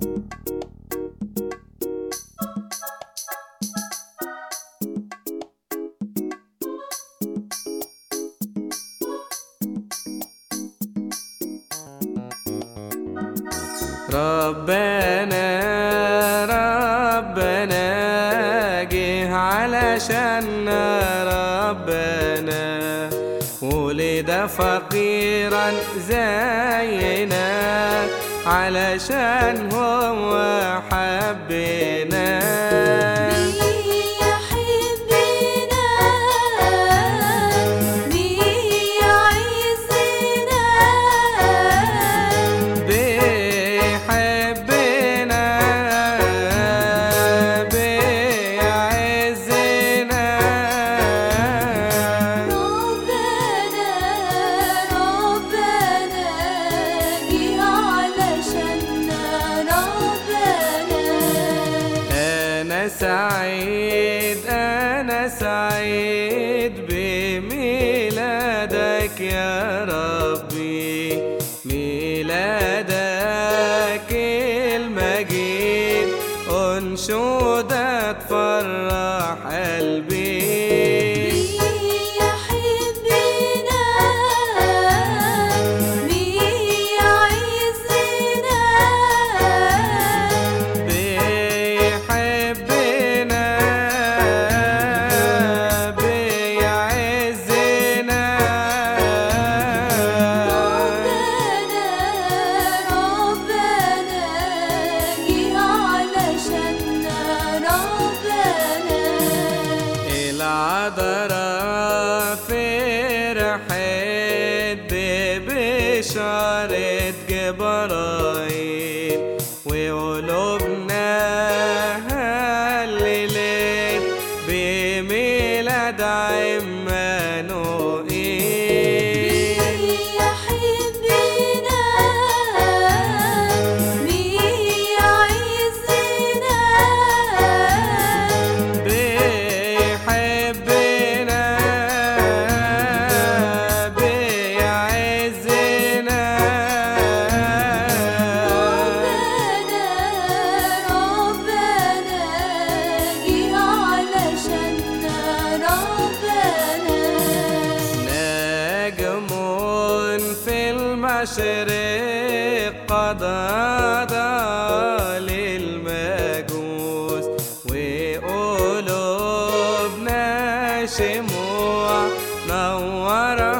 ربنا ربنا جه علشاننا ربنا ولد فقيرا زينا علشان هو حبنا بيحبنا بيعزنا بيحبنا بيعزنا ربنا ربنا جه علشاننا ربنا أنا سعيد أنا سعيد بميلادك يا ربي ميلادك المجيد أنشودة تفرح قلبي بيحبنا بيعزنا بيحبنا بيعزنا ربنا ربنا جه علشاننا ربنا العذراء فرحت ببشارة جبرايل وقلوبنا هللت بميلاد عمانوئيل بيحبنا بيعزنا بيحبنا بيعزنا ربنا ربنا جه علشاننا ربنا نجم في المشرق قد أضاء للمجوس وقلوبنا شموع نور